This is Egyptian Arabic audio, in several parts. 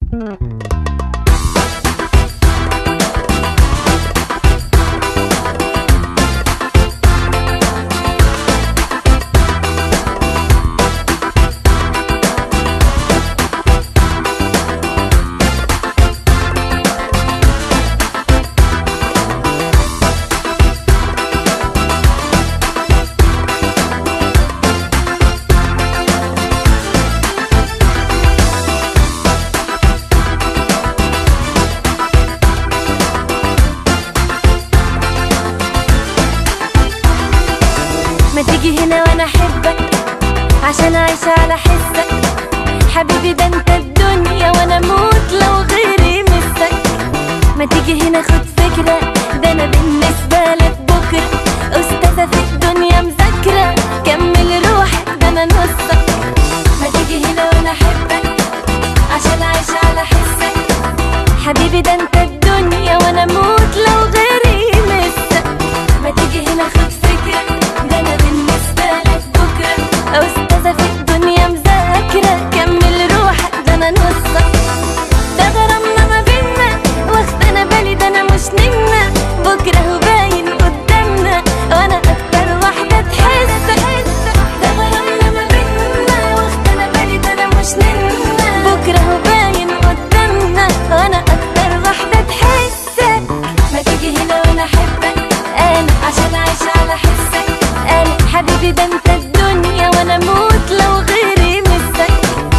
ما تيجي هنا وانا احبك عشان اعيش على حسك حبيبي ده انت الدنيا وانا اموت لو غيري مسك ما تيجي هنا خد فكرة ده انا بالنسبة لك بكرة استاذة في الدنيا مذاكرة كمل روحك ده انا نصك ما تيجي هنا وانا احبك عشان اعيش على حسك حبيبي ده انت الدنيا وانا اموت لو غيري مسك ما تيجي هنا خد فكرة ده انا بالنسبة لك بكرة استاذة في الدنيا مذاكرة كمل روحك ده انا نصك ده غرامنا ما بينا واخد انا بالي ده انا مش نمنا بكرة هو باين قدامنا وانا اكتر واحدة تحس ده غرامنا ما بينا واخد انا بالي ده انا مش نمنا بكرة هو باين قدامنا وانا اكتر واحدة تحسك ما تيجي هنا وانا احبك انا عشان اعيش على حسك انا حبيبي ده انت الدنيا وانا اموت لو غيري مسك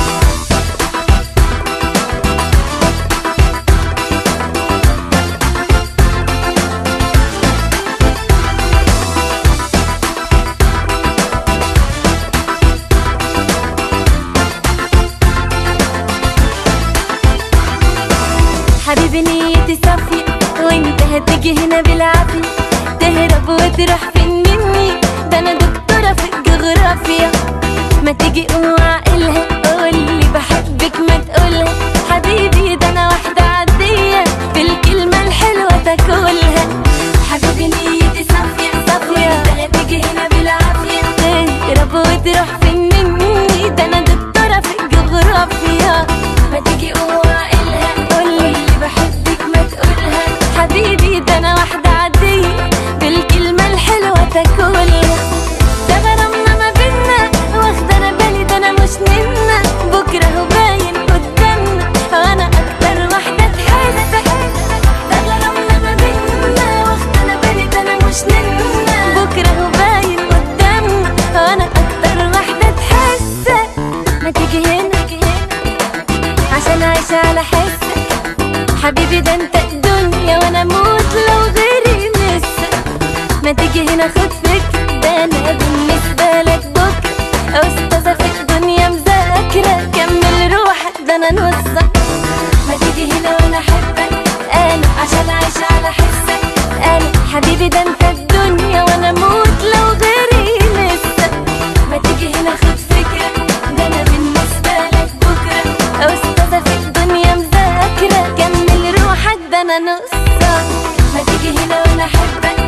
حبيبي نيتي صافية وانت هتيجي هنا بالعافية تهرب وتروح فين مني ده انا دكتورة في الجغرافيا ما تيجي قوم عقلها قولي بحبك ما تقولها حبيبي ده انا واحدة عادية بالكلمة الحلوة تاكلها حبيبي نيتي صافية صافية وانت هتيجي هنا بالعافية تهرب وتروح فين مني ده انا دكتورة في الجغرافيا ما تيجي قوم عقلها قولي بحبك ما تقولها حبيبي ده انا واحدة عادية بالكلمة الحلوة تاكلها ده غرامنا ما بينا واخدة انا بالي ده انا مش نمنا بكرة هو باين قدامنا وانا اكتر واحدة تحس ده غرامنا ما بينا واخدة انا بالي ده انا مش نمنا بكرة هو باين قدامنا وانا اكتر واحدة تحسك ما تيجي هنا عشان اعيش على حسك حبيبي ده انت الدنيا وانا اموت لو غيري مسك ما تيجي هنا خد فكرة ده انا بالنسبة لك بكرة استاذة في الدنيا مذاكرة كمل روحك ده انا نصك ما تيجي هنا وانا احبك انا عشان اعيش على حسك انا حبيبي ده انت الدنيا وانا اموت لو غيري مسك ما تيجي هنا خد فكرة ده انا بالنسبة لك بكرة استاذة في الدنيا مذاكرة كمل روحك ده انا نصك ما تيجي هنا وانا احبك